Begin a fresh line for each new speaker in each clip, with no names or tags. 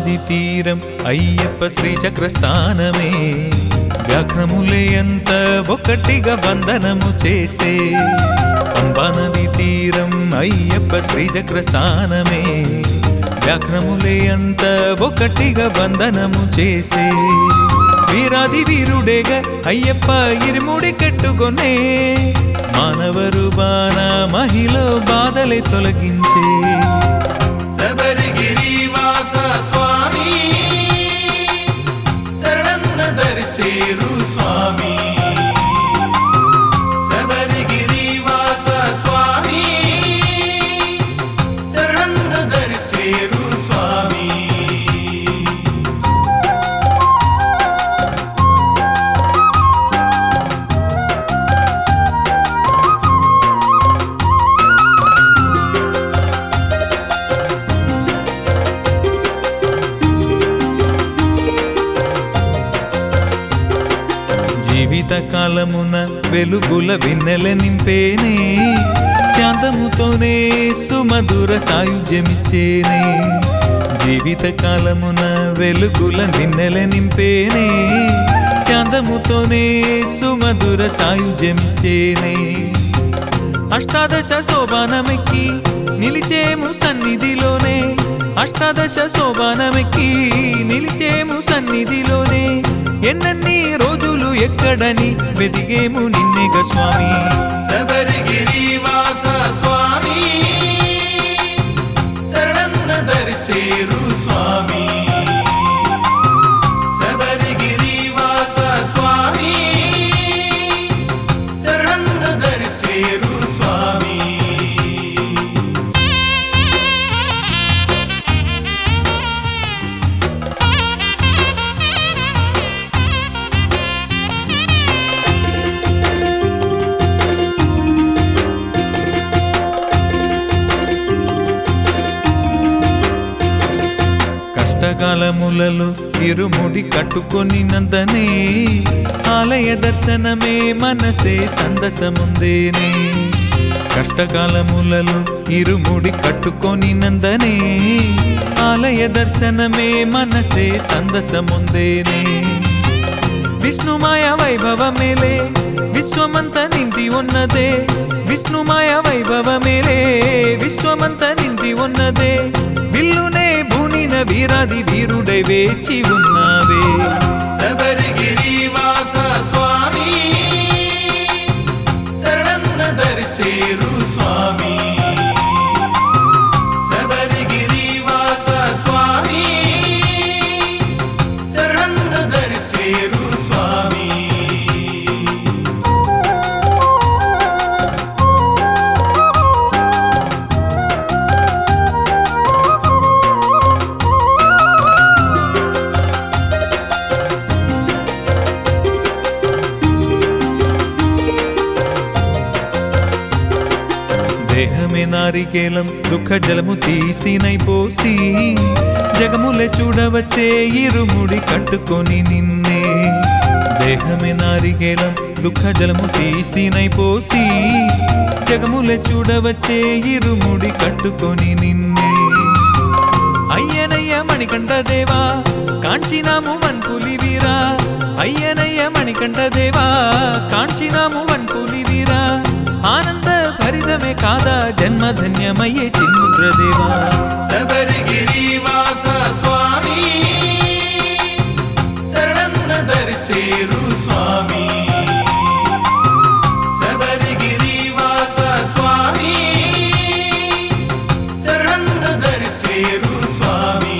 నది తీరం అయ్యప్ప శ్రీచక్ర స్థానమే వ్యాఘ్రములే అంత ఒకటిగా వందనము చేసే పంబా నది తీరం అయ్యప్ప శ్రీచక్ర స్థానమే వ్యాఘ్రములే అంత ఒకటిగా వందనము చేసే వీరాది వీరుడేగా అయ్యప్ప ఇరుముడి కట్టుకొనే మానవరు బాణ మహిళ బాధలే తొలగించే
శబరిగిరివాస స్వామి శరణన్న దరిచేరు స్వామి శబరిగిరివాస స్వామి శరణన్న దరిచేరు స్వామి
జీవిత కాలమున వెలుగుల వెన్నెల నింపేనే శాంతముతోనే సుమధుర సాయుధ్యమిచ్చేనే జీవిత కాలమున వెలుగుల నిన్నెల నింపేనే శాంతముతోనే సుమధుర సాయుధ్యమిచ్చేనే అష్టాదశ శోభానమెక్కి నిలిచేము సన్నిధిలోనే అష్టాదశ శోభానమెక్కి నిలిచేము సన్నిధిలోనే ఎన్నన్ని రోజులు ఎక్కడని వెదిగేము నిన్నెగ స్వామి
శబరిగిరివాస స్వామి శరణన్న దరిచేరు స్వామి శబరిగిరివాస స్వామి శరణన్న దరిచేరు స్వామి
కష్టకాలములలో ఇరుముడి కట్టుకొని నందనే ఆలయ దర్శనమే మనసే సందసముందేనే కష్టకాలములలో ఇరుముడి కట్టుకొని నందనే ఆలయ దర్శనమే మనసే సందసముందేనే విష్ణుమాయ వైభవమేలే విశ్వమంత నిండి ఉన్నదే విష్ణుమాయ వైభవమేలే విశ్వమంత నిండి ఉన్నదే విల్లునే భూనిన వీరాది వీరుడై వేచి ఉన్నావే
శబరిగిరివాస స్వామి శరణన్న దరిచేరు స్వామి శబరిగిరివాస స్వామి శరణన్న దరిచేరు స్వామి
దేహమే నారికేలం దుఃఖ జలము తీసినై పోసి జగములే చూడవచ్చే ఇరుముడి కట్టుకొని నిన్నే దేహమే నారికేలం దుఃఖ జలము తీసినై పోసి జగములే చూడవచ్చే ఇరుముడి కట్టుకొని నిన్నే అయ్యనయ్య మణికంఠ దేవా కాంచినాము వన్పులి వీరా అయ్యనయ్య మణికంఠ దేవా కాంచినాము వన్పులి వీరా ఆనంద భరితమే కాదా జన్మధన్యమయ్యే చిన్ముద్ర దేవా
శబరిగిరివాస స్వామి శరణన్న దరిచేరు స్వామి శబరిగిరివాస స్వామి శరణన్న దరిచేరు స్వామి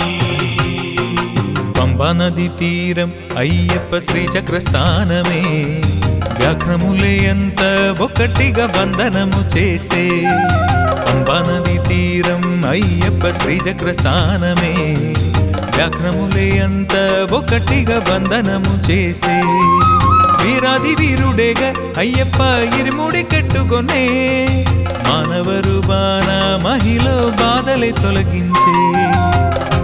పంబా నది తీరం అయ్యప్ప శ్రీచక్ర స్థానమే వ్యాఘ్రములే అంత ఒకటిగా వందనము చేసే పంబా నది తీరం అయ్యప్ప శ్రీచక్ర స్థానమే వ్యాఘ్రములే అంత ఒకటిగా వందనము చేసే వీరాది వీరుడేగా అయ్యప్ప ఇరుముడి కట్టుకొనే మానవరు బాణ మహిళ బాధలే తొలగించే